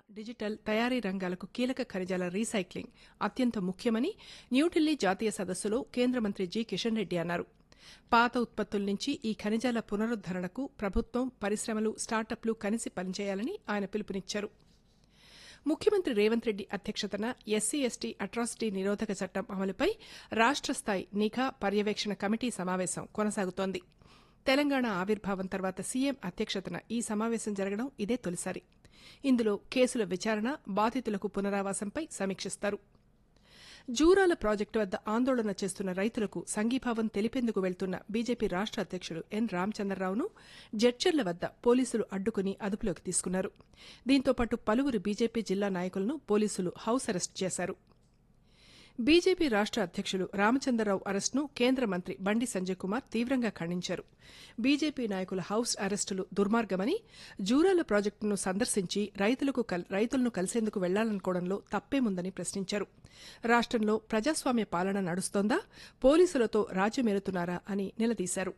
digital తయారీ రంగాలకు కీలక ఖనిజాల రీసైక్లింగ్ అత్యంత ముఖ్యమని న్యూఢిల్లీ జాతీయ సదస్సులో కేంద్ర మంత్రి జి కిషన్ రెడ్డి అన్నారు పాత ఉత్పత్తుల నుంచి ఈ ఖనిజాల పునరుద్దరణకు ప్రభుత్వం పరిశ్రమలు స్టార్టప్లు కలిసి పనిచేయాలని ఆయన పిలుపునిచ్చారు ముఖ్యమంత్రి రేవంత్ రెడ్డి అధ్యక్షతన ఎస్సీ ఎస్టీ అట్రాసిటీ నిరోధక చట్టం అమలుపై రాష్ట్ర స్థాయి నిఘా పర్యవేక్షణ కమిటీ సమావేశం కొనసాగుతోంది తెలంగాణ ఆవిర్భావం తర్వాత సీఎం అధ్యక్షతన ఈ సమావేశం జరగడం ఇదే తొలిసారి ఇందులో కేసుల విచారణ బాధితులకు పునరావాసంపై సమీక్షిస్తారు జూరాల ప్రాజెక్టు వద్ద ఆందోళన చేస్తున్న రైతులకు సంఘీభావం తెలిపేందుకు వెళ్తున్న బీజేపీ రాష్ట అధ్యక్షుడు ఎన్ రామచంద్రరావును జడ్చర్ల వద్ద పోలీసులు అడ్డుకుని అదుపులోకి తీసుకున్నారు దీంతో పాటు పలువురు బీజేపీ జిల్లా నాయకులను పోలీసులు హౌస్ అరెస్ట్ చేశారు బీజేపీ రాష్ట అధ్యక్షులు రామచంద్రరావు అరెస్టును కేంద్ర మంత్రి బండి సంజయ్ కుమార్ తీవ్రంగా ఖండించారు బీజేపీ నాయకుల హౌస్ అరెస్టులు దుర్మార్గమని జూరాల ప్రాజెక్టును సందర్శించి రైతులకు రైతులను కలిసేందుకు వెళ్లాలనుకోవడంలో తప్పేముందని ప్రశ్నించారు రాష్టంలో ప్రజాస్వామ్య పాలన నడుస్తోందా పోలీసులతో రాజ్యమేలుతున్నారా అని నిలదీశారు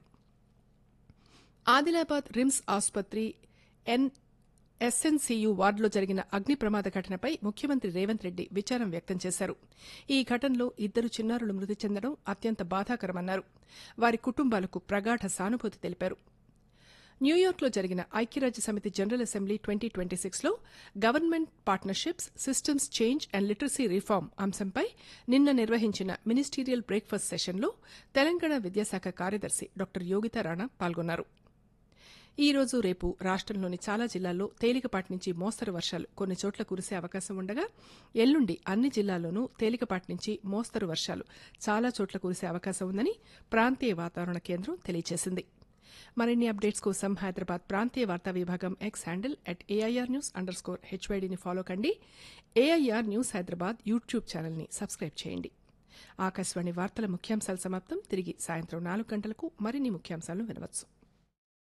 ఆదిలాబాద్ రిమ్స్ ఆసుపత్రి ఎన్ ఎస్ఎన్సీయూ వార్డులో జరిగిన అగ్ని ప్రమాద ఘటనపై ముఖ్యమంత్రి రేవంత్ రెడ్డి విచారం వ్యక్తం చేశారు ఈ ఘటనలో ఇద్దరు చిన్నారులు మృతి చెందడం అత్యంత బాధాకరమన్నారు వారి కుటుంబాలకు ప్రగాఢ సానుభూతి తెలిపారు న్యూయార్క్లో జరిగిన ఐక్యరాజ్య సమితి జనరల్ అసెంబ్లీ ట్వంటీ ట్వంటీ సిక్స్లో government partnerships systems change and literacy reform అంశంపై నిన్న నిర్వహించిన మినిస్టీరియల్ బ్రేక్ఫాస్ట్ సెషన్లో తెలంగాణ విద్యాశాఖ కార్యదర్శి డాక్టర్ యోగితా రాణా పాల్గొన్నారు ఈ రోజు రేపు రాష్టంలోని చాలా జిల్లాల్లో తేలికపాటి నుంచి మోస్తరు వర్షాలు కొన్ని చోట్ల కురిసే అవకాశం ఉండగా ఎల్లుండి అన్ని జిల్లాల్లోనూ తేలికపాటి నుంచి మోస్తరు వర్షాలు చాలా చోట్ల కురిసే అవకాశం ఉందని ప్రాంతీయ వాతావరణ కేంద్రం తెలియజేసింది మరిన్ని అప్డేట్స్ కోసం హైదరాబాద్ ప్రాంతీయ వార్తా విభాగం X handle at AIR news underscore హెచ్వైడీని ఫాలో కండి ఏఐఆర్ న్యూస్ హైదరాబాద్ యూట్యూబ్ ఛానల్ని సబ్స్క్రైబ్ చేయండి ఆకాశవాణి వార్తల ముఖ్యాంశాలు సమాప్తం తిరిగి సాయంత్రం నాలుగు గంటలకు మరిన్ని ముఖ్యాంశాలను వినవచ్చు